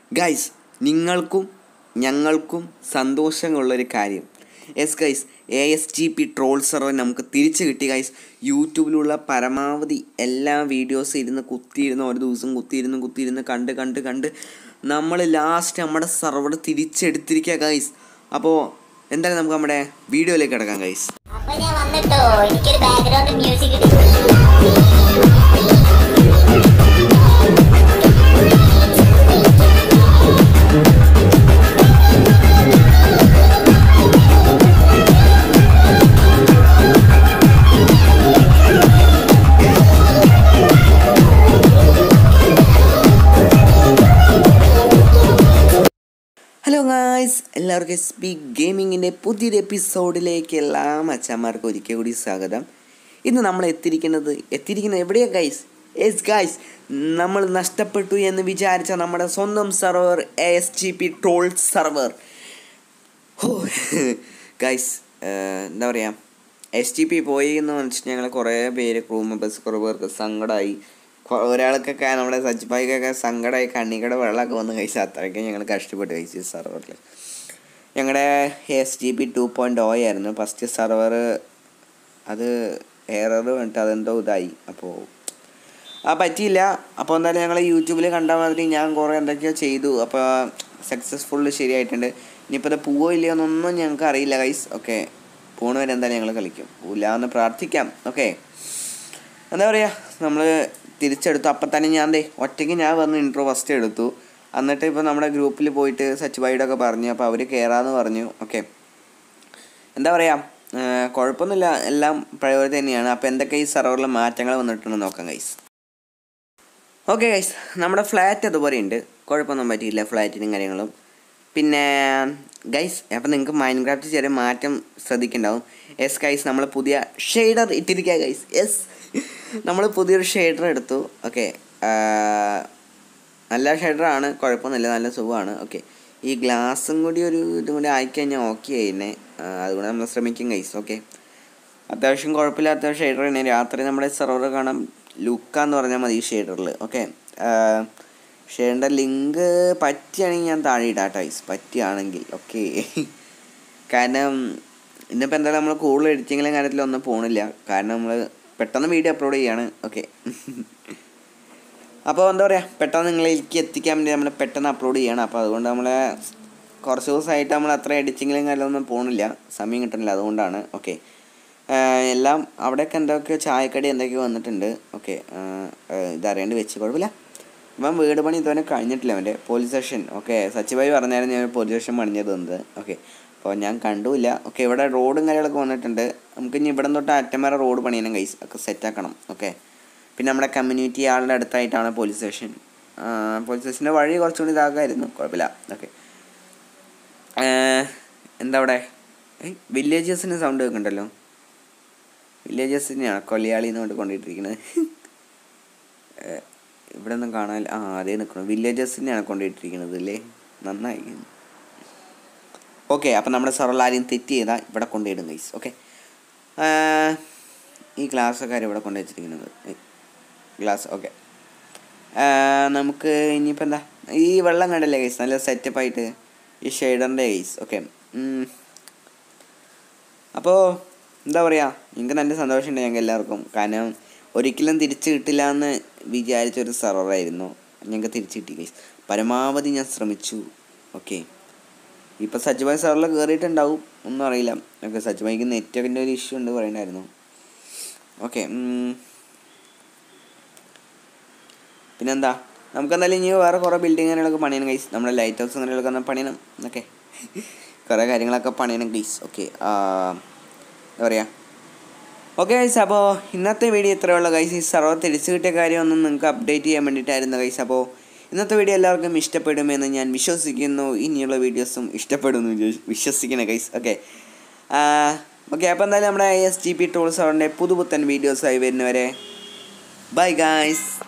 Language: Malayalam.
ഗൈസ് നിങ്ങൾക്കും ഞങ്ങൾക്കും സന്തോഷമുള്ളൊരു കാര്യം yes guys A S G P troll server നമുക്ക് തിരിച്ചു കിട്ടി ഗൈസ് യൂട്യൂബിലുള്ള പരമാവധി എല്ലാ വീഡിയോസ് ഇരുന്ന് കുത്തിയിരുന്ന് ഒരു ദിവസം കുത്തിയിരുന്ന് കുത്തിയിരുന്ന് കണ്ട് കണ്ട് കണ്ട് നമ്മൾ ലാസ്റ്റ് നമ്മുടെ സെർവർ തിരിച്ചെടുത്തിരിക്കുക ഗൈസ് അപ്പോൾ എന്തായാലും നമുക്ക് നമ്മുടെ വീഡിയോയിലേക്ക് കിടക്കാം ഗൈസ് അപ്പൊ ഞാൻ വന്നിട്ടോ എനിക്കൊരു ബാക്ക്ഗ്രൗണ്ട് മ്യൂസിക് കിട്ടി ഹലോ ഗായ്സ് എല്ലാവർക്കും എസ് പി ഗെയിമിങ്ങിൻ്റെ പുതിയൊരു എപ്പിസോഡിലേക്ക് എല്ലാ അച്ഛന്മാർക്കും ഒരിക്കൽ കൂടി സ്വാഗതം ഇന്ന് നമ്മൾ എത്തിയിരിക്കുന്നത് എത്തിയിരിക്കുന്നത് എവിടെയാണ് ഗൈസ് എസ് ഗൈസ് നമ്മൾ നഷ്ടപ്പെട്ടു എന്ന് വിചാരിച്ച നമ്മുടെ സ്വന്തം server A S G P troll server ഹോ ഗൈസ് എന്താ പറയുക എസ് ടി പി പോയി എന്ന് വെച്ചിട്ട് ഞങ്ങൾ കുറേ പേര് ക്രൂ മെമ്പേഴ്സ് കുറേ പേർക്ക് സങ്കടമായി കൊ- ഒരാൾക്കൊക്കെ നമ്മുടെ സജ്ബായിക്കൊക്കെ സങ്കടമായി കണ്ണിക്കടെ വെള്ളമൊക്കെ വന്ന് കഴിച്ചു അത്രയ്ക്ക് ഞങ്ങൾ കഷ്ടപ്പെട്ട് കഴിച്ചു സെർവറിൽ ഞങ്ങളുടെ S G P two point O ആയിരുന്നു ഫസ്റ്റ് സെർവർ അത് എറർ വേണ്ടിട്ട് അതെന്തോ ഇതായി അപ്പോൾ ആ പറ്റിയില്ല അപ്പോൾ എന്തായാലും ഞങ്ങൾ യൂട്യൂബിൽ കണ്ട മാതിരി ഞാൻ കുറേ എന്തൊക്കെയോ ചെയ്തു അപ്പോൾ സക്സസ്ഫുള്ള് ശരിയായിട്ടുണ്ട് ഇനിയിപ്പോൾ ഇത് പോവോ ഇല്ലയോ എന്നൊന്നും ഞങ്ങൾക്ക് അറിയില്ല ഗൈസ് ഓക്കെ പോണ വരെ എന്തായാലും ഞങ്ങൾ കളിക്കും പോവില്ല എന്ന് പ്രാർത്ഥിക്കാം ഓക്കെ എന്താ പറയുക നമ്മൾ തിരിച്ചെടുത്തു അപ്പം തന്നെ ഞാൻ ദേ ഒറ്റയ്ക്ക് ഞാൻ വന്ന് ഇൻട്രോ ഫസ്റ്റ് എടുത്തു എന്നിട്ട് ഇപ്പോൾ നമ്മുടെ ഗ്രൂപ്പിൽ പോയിട്ട് സച്ച് ബൈഡൊക്കെ പറഞ്ഞു അപ്പോൾ അവർ കയറാമെന്ന് പറഞ്ഞു ഓക്കെ എന്താ പറയുക കുഴപ്പമൊന്നുമില്ല എല്ലാം പ്രയോജനം തന്നെയാണ് അപ്പോൾ എന്തൊക്കെ ഈ സെർവറിൽ മാറ്റങ്ങൾ വന്നിട്ടുണ്ടെന്ന് നോക്കാം ഗൈസ് ഓക്കെ ഗൈസ് നമ്മുടെ ഫ്ലാറ്റ് അതുപോലെ ഉണ്ട് കുഴപ്പമൊന്നും പറ്റിയില്ല ഫ്ലാറ്റിനും കാര്യങ്ങളും പിന്നെ ഗൈസ് അപ്പം നിങ്ങൾക്ക് മൈൻക്രാഫ്റ്റ് ചെറിയ മാറ്റം ശ്രദ്ധിക്കുന്നുണ്ടാവും എസ് ഗൈസ് നമ്മൾ പുതിയ ഷെയ്ഡർ ഇട്ടിരിക്കുക ഗൈസ് യെസ് നമ്മൾ പുതിയൊരു ഷെയ്ഡർ എടുത്തു ഓക്കെ നല്ല ഷെയ്ഡറാണ് കുഴപ്പമൊന്നുമില്ല നല്ല സുഖമാണ് ഓക്കെ ഈ ഗ്ലാസും കൂടി ഒരു ഇതും കൂടി ആയിക്കഴിഞ്ഞാൽ ഓക്കെ ആയിരുന്നേ അതുകൊണ്ട് നമ്മൾ ശ്രമിക്കും ഗൈസ് ഓക്കെ അത്യാവശ്യം കുഴപ്പമില്ലാത്ത ഷെയ്ഡർ തന്നെ രാത്രി നമ്മുടെ സെർവർ കാണാൻ ലുക്കാന്ന് പറഞ്ഞാൽ മതി ഈ ഷെയ്ഡറിൽ ഓക്കെ ഷെയ്ഡറിൻ്റെ ലിങ്ക് പറ്റുകയാണെങ്കിൽ ഞാൻ താഴെ ഇടാം ടൈസ് പറ്റുകയാണെങ്കിൽ ഓക്കെ കാരണം ഇന്നിപ്പോൾ എന്തായാലും നമ്മൾ കൂടുതൽ എഡിറ്റിങ്ങിലും കാര്യത്തിലൊന്നും പോണില്ല കാരണം നമ്മൾ പെട്ടെന്ന് വീഡിയോ അപ്ലോഡ് ചെയ്യാണ് ഓക്കെ അപ്പോൾ എന്താ പറയുക പെട്ടെന്ന് നിങ്ങളിലേക്ക് എത്തിക്കാൻ വേണ്ടി നമ്മൾ പെട്ടെന്ന് അപ്ലോഡ് ചെയ്യണം അപ്പോൾ അതുകൊണ്ട് നമ്മൾ കുറച്ച് ദിവസമായിട്ട് നമ്മൾ അത്ര എഡിറ്റിങ്ങിലും കാര്യമൊന്നും പോണില്ല സമയം കിട്ടുന്നില്ല അതുകൊണ്ടാണ് ഓക്കെ എല്ലാം അവിടെയൊക്കെ എന്തൊക്കെയോ ചായക്കടി എന്തൊക്കെയോ വന്നിട്ടുണ്ട് ഓക്കെ ഇതറിയാണ്ട് വെച്ച് കുഴപ്പമില്ല ഇവൻ വീട് പണി ഇതുവരെ കഴിഞ്ഞിട്ടില്ല അവൻ്റെ പോലീസ് സ്റ്റേഷൻ ഓക്കെ സച്ചിഭായി പറഞ്ഞായിരുന്നു ഞാൻ പോലീസ് സ്റ്റേഷൻ പണിഞ്ഞത് തന്നത് ഓക്കെ അപ്പോൾ ഞാൻ കണ്ടുമില്ല ഓക്കെ ഇവിടെ റോഡും കാര്യങ്ങളൊക്കെ വന്നിട്ടുണ്ട് നമുക്ക് ഇനി ഇവിടെ തൊട്ട് അറ്റം വരെ റോഡ് പണിയണം കൈസ് ഒക്കെ സെറ്റാക്കണം ഓക്കെ പിന്നെ നമ്മുടെ കമ്മ്യൂണിറ്റി ആളുടെ അടുത്തായിട്ടാണ് പോലീസ് സ്റ്റേഷൻ പോലീസ് സ്റ്റേഷൻ്റെ വഴി കുറച്ചുകൂടി ഇതാക്കായിരുന്നു കുഴപ്പമില്ല ഓക്കെ എന്താ അവിടെ വില്ലേജസിന് സൗണ്ട് കേൾക്കുന്നുണ്ടല്ലോ വില്ലേജസിനെയാണ് കൊലയാളി എന്ന് കൊണ്ട് കൊണ്ടിട്ടിരിക്കുന്നത് ഇവിടെ ഒന്നും കാണാൻ ആ അതേ നിൽക്കണം വില്ലേജസിനെയാണ് കൊണ്ടിട്ടിരിക്കുന്നത് അല്ലേ നന്നായി ഓക്കെ അപ്പം നമ്മുടെ സെർവറിൽ ആരെയും തെറ്റ് ചെയ്താൽ ഇവിടെ കൊണ്ടിടും ഗൈസ് ഓക്കെ ഈ ഗ്ലാസ്സൊക്കെ ഇവിടെ കൊണ്ടു വെച്ചിരിക്കുന്നത് ഗ്ലാസ് ഓക്കെ നമുക്ക് ഇനിയിപ്പോൾ എന്താ ഈ വെള്ളം കണ്ടല്ലേ ഗൈസ് നല്ല സെറ്റപ്പായിട്ട് ഈ ഷെയ്ഡറിൻ്റെ ഗൈസ് ഓക്കെ അപ്പോൾ എന്താ പറയുക നിങ്ങൾക്ക് നല്ല സന്തോഷമുണ്ട് ഞങ്ങൾക്ക് എല്ലാവർക്കും കാരണം ഒരിക്കലും തിരിച്ചു കിട്ടില്ല എന്ന് വിചാരിച്ചൊരു സെർവറായിരുന്നു ഞങ്ങൾക്ക് തിരിച്ചു കിട്ടി ഗൈസ് പരമാവധി ഞാൻ ശ്രമിച്ചു ഓക്കെ ഇപ്പോൾ സജ്ജബായ് സെർവറിൽ കയറിയിട്ടുണ്ടാവും ഒന്നും അറിയില്ല ഓക്കെ സജ്ജബായിക്ക് നെറ്റൊക്കെ ഒരു ഇഷ്യൂ ഉണ്ട് പറയണ്ടായിരുന്നു ഓക്കെ പിന്നെന്താ നമുക്ക് എന്തായാലും ഇനി വേറെ കുറേ ബിൽഡിംഗ് കാര്യങ്ങളൊക്കെ പണിയണം ഗൈസ് നമ്മുടെ ലൈറ്റ് ഹൗസ് കാര്യങ്ങളൊക്കെ ഒന്ന് പണിയണം ഓക്കെ കുറേ കാര്യങ്ങളൊക്കെ പണിയണം ഗൈസ് ഓക്കെ എന്താ പറയുക ഓക്കെ ഗൈസ് അപ്പോൾ ഇന്നത്തെ വീഡിയോ ഇത്രയേ ഉള്ളൂ ഗൈസ് ഈ സർവർ തിരിച്ചു കിട്ടിയ കാര്യമൊന്നും നിങ്ങൾക്ക് അപ്ഡേറ്റ് ചെയ്യാൻ വേണ്ടിയിട്ടായിരുന്നു ഗൈസ് അപ്പോൾ ഇന്നത്തെ വീഡിയോ എല്ലാവർക്കും ഇഷ്ടപ്പെടുമെന്ന് ഞാൻ വിശ്വസിക്കുന്നു ഇനിയുള്ള വീഡിയോസും ഇഷ്ടപ്പെടുന്നു വിശ്വ- വിശ്വസിക്കണം ഗൈസ് ഓക്കെ ഓക്കെ അപ്പോൾ എന്തായാലും നമ്മുടെ എസ് ജി പി ടൂൾ സെവറിൻ്റെ പുതുപുത്തൻ വീഡിയോസായി വരുന്നവരെ ബൈ ഗൈസ്